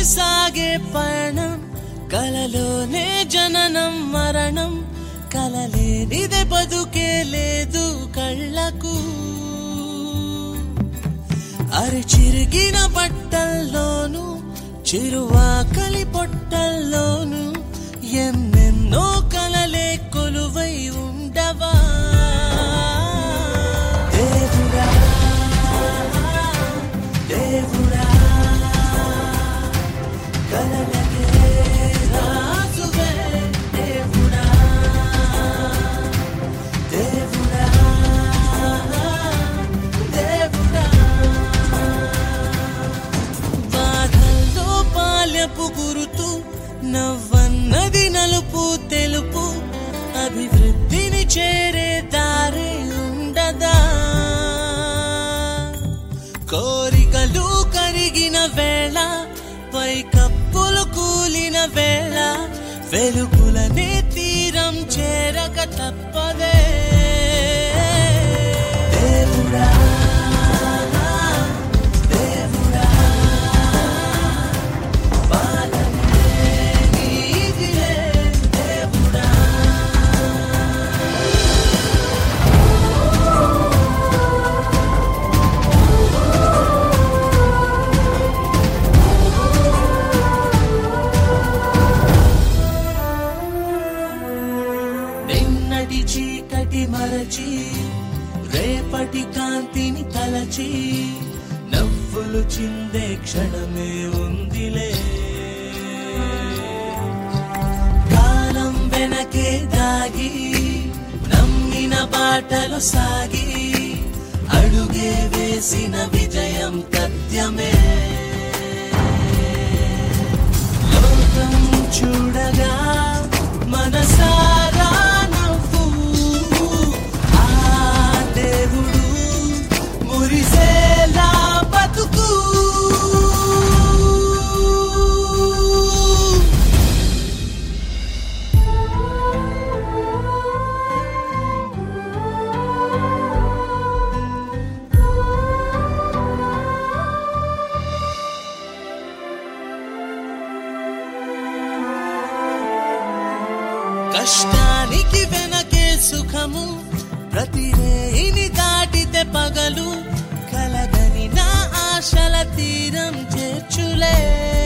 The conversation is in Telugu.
సాగే పయనం కలలోనే జననం మరణం కలలేనిదే బతుకే లేదు కళ్ళకు అరి చిరిగిన బట్టల్లోను చిరువాకలి పొట్టల్లోను ఎన్నెన్నో కలలే కొలువై ఉండవా దేవుడా దేవుడా కలలకే రాజువే దేవుడా దేవుడా దేవుడా బాధల్లో పాలెపు గురుతు నవ్వన్నది నలుపు తెలుపు అభివృద్ధిని చేరే దారి ఉండదా కోరికలు కరిగిన వేళ పై కప్పులు కూలిన వేళ వెలుగులనే తీరం చేరక తప్పదే దేవుడా దేవుడా పాలనే నీదిలే దేవుడా నిన్నటి చీకటి మరచి రేపటి కాంతిని తలచి నవ్వులు చిందే క్షణమే ఉందిలే కాలం వెనకే దాగి నమ్మిన బాటలు సాగి అడుగే వేసిన విజయం తథ్యమే లోకం చూడగా మనసారా నవ్వు ఆ దేవుడు మురిసేలా బతుకు కష్టానికి వెనకే సుఖము ప్రతి రేయిని దాటితే పగలు కలగని నా ఆశల తీరం చేర్చులే